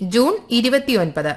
June ഇരുപത്തിയൊൻപത്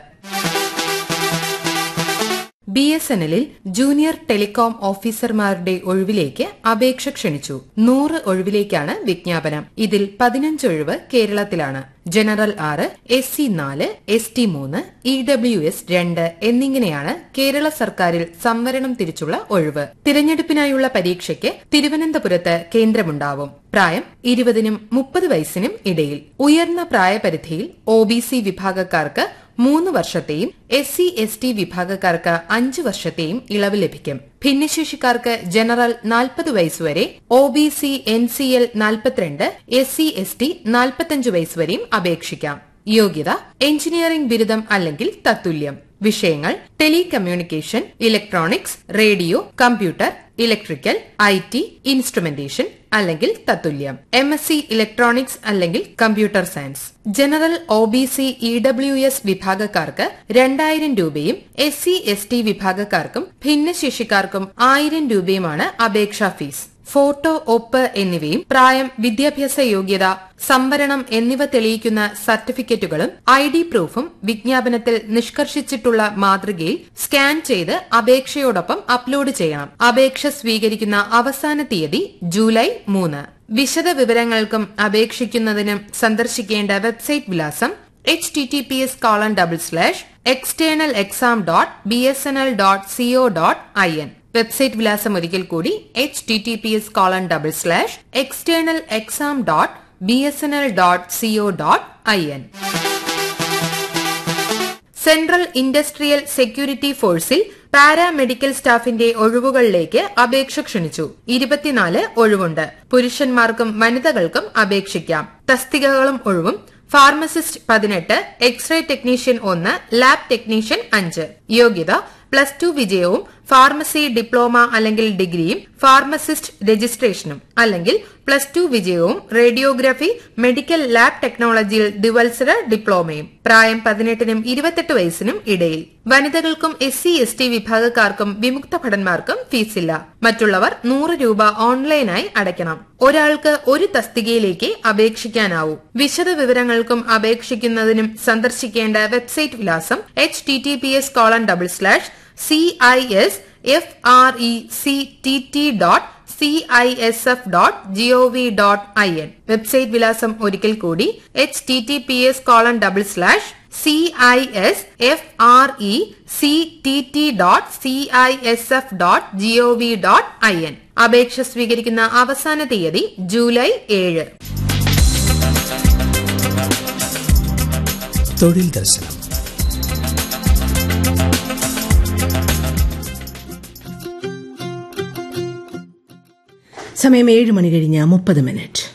B S N എല്ലിൽ junior telecom ഓഫീസർമാരുടെ ഒഴിവിലേക്ക് അപേക്ഷ ക്ഷണിച്ചു നൂറ് ഒഴിവിലേക്കാണ് വിജ്ഞാപനം ഇതിൽ പതിനഞ്ച് ഒഴിവ് കേരളത്തിലാണ് ജനറൽ ആറ് എസ് സി നാല് എസ് ടി മൂന്ന് ഇ ഡബ്ല്യു എസ് രണ്ട് എന്നിങ്ങനെയാണ് കേരള സർക്കാരിൽ സംവരണം തിരിച്ചുള്ള ഒഴിവ് തിരഞ്ഞെടുപ്പിനായുള്ള പരീക്ഷയ്ക്ക് തിരുവനന്തപുരത്ത് കേന്ദ്രമുണ്ടാവും പ്രായം ഇരുപതിനും മുപ്പത് വയസ്സിനും ഇടയിൽ ഉയർന്ന പ്രായപരിധിയിൽ ഒ ബി സി വിഭാഗക്കാർക്ക് മൂന്ന് വർഷത്തെയും എസ് സി എസ് ടി വിഭാഗക്കാർക്ക് അഞ്ച് വർഷത്തെയും ഇളവ് ലഭിക്കും ഭിന്നശേഷിക്കാർക്ക് ജനറൽ നാൽപ്പത് വയസ്സുവരെ O B C N C L നാൽപ്പത്തിരണ്ട് എസ് സി എസ് ടി നാൽപ്പത്തഞ്ച് വയസ്സുവരെയും അപേക്ഷിക്കാം യോഗ്യത എഞ്ചിനീയറിംഗ് ബിരുദം അല്ലെങ്കിൽ തത്തുല്യം വിഷയങ്ങൾ telecommunication electronics radio computer electrical I T instrumentation അല്ലെങ്കിൽ തത്തുല്യം എം എസ് സി ഇലക്ട്രോണിക്സ് അല്ലെങ്കിൽ computer science general O B C E W S വിഭാഗക്കാർക്ക് രണ്ടായിരം രൂപയും എസ് സി എസ് ടി വിഭാഗക്കാർക്കും ഭിന്നശേഷിക്കാർക്കും ആയിരം രൂപയുമാണ് അപേക്ഷാ ഫീസ് ഫോട്ടോ ഒപ്പ് എന്നിവയും പ്രായം വിദ്യാഭ്യാസ യോഗ്യത സംവരണം എന്നിവ തെളിയിക്കുന്ന സർട്ടിഫിക്കറ്റുകളും ഐ ഡി പ്രൂഫും വിജ്ഞാപനത്തിൽ നിഷ്കർഷിച്ചിട്ടുള്ള മാതൃകയിൽ സ്കാൻ ചെയ്ത് അപേക്ഷയോടൊപ്പം അപ്ലോഡ് ചെയ്യണം അപേക്ഷ സ്വീകരിക്കുന്ന അവസാന തീയതി ജൂലൈ മൂന്ന് വിശദ വിവരങ്ങൾക്കും അപേക്ഷിക്കുന്നതിനും സന്ദർശിക്കേണ്ട വെബ്സൈറ്റ് വിലാസം H T T P S colon double slash external exam dot B S N L dot C O dot I N website വിലാസം ഒരിക്കൽ കൂടി H T T P S colon double slash external exam dot B S N L dot C O dot I N central industrial security ഫോഴ്സിൽ paramedical സ്റ്റാഫിന്റെ ഒഴിവുകളിലേക്ക് അപേക്ഷ ക്ഷണിച്ചു ഇരുപത്തിനാല് ഒഴിവുണ്ട് പുരുഷന്മാർക്കും വനിതകൾക്കും അപേക്ഷിക്കാം തസ്തികകളും ഒഴിവും ഫാർമസിസ്റ്റ് പതിനെട്ട് എക്സ്റേ ടെക്നീഷ്യൻ ഒന്ന് ലാബ് ടെക്നീഷ്യൻ അഞ്ച് യോഗ്യത പ്ലസ് ടു വിജയവും ഫാർമസി ഡിപ്ലോമ അല്ലെങ്കിൽ ഡിഗ്രിയും ഫാർമസിസ്റ്റ് രജിസ്ട്രേഷനും അല്ലെങ്കിൽ പ്ലസ് ടു വിജയവും റേഡിയോഗ്രഫി മെഡിക്കൽ ലാബ് ടെക്നോളജിയിൽ ദ്വിവത്സര ഡിപ്ലോമയും പ്രായം പതിനെട്ടിനും ഇരുപത്തെട്ട് വയസ്സിനും ഇടയിൽ വനിതകൾക്കും എസ് സി എസ് ടി വിഭാഗക്കാർക്കും വിമുക്ത ഭടന്മാർക്കും ഫീസില്ല മറ്റുള്ളവർ നൂറ് രൂപ ഓൺലൈനായി അടയ്ക്കണം ഒരാൾക്ക് ഒരു തസ്തികയിലേക്ക് അപേക്ഷിക്കാനാവൂ വിശദ വിവരങ്ങൾക്കും അപേക്ഷിക്കുന്നതിനും സന്ദർശിക്കേണ്ട വെബ്സൈറ്റ് വിലാസം H T T P S colon double slash C I S F R E C T T dot C I S F dot G O V dot I N website വിലാസം ഒരിക്കൽ കൂടി H T T P S colon double slash C I S F R E C T T dot C I S F dot G O V dot I N അപേക്ഷ സ്വീകരിക്കുന്ന അവസാന തീയതി July ഏഴ് തൊഴിൽ ദർശനം സമയം ഏഴ് മണി കഴിഞ്ഞ് മുപ്പത് മിനിറ്റ്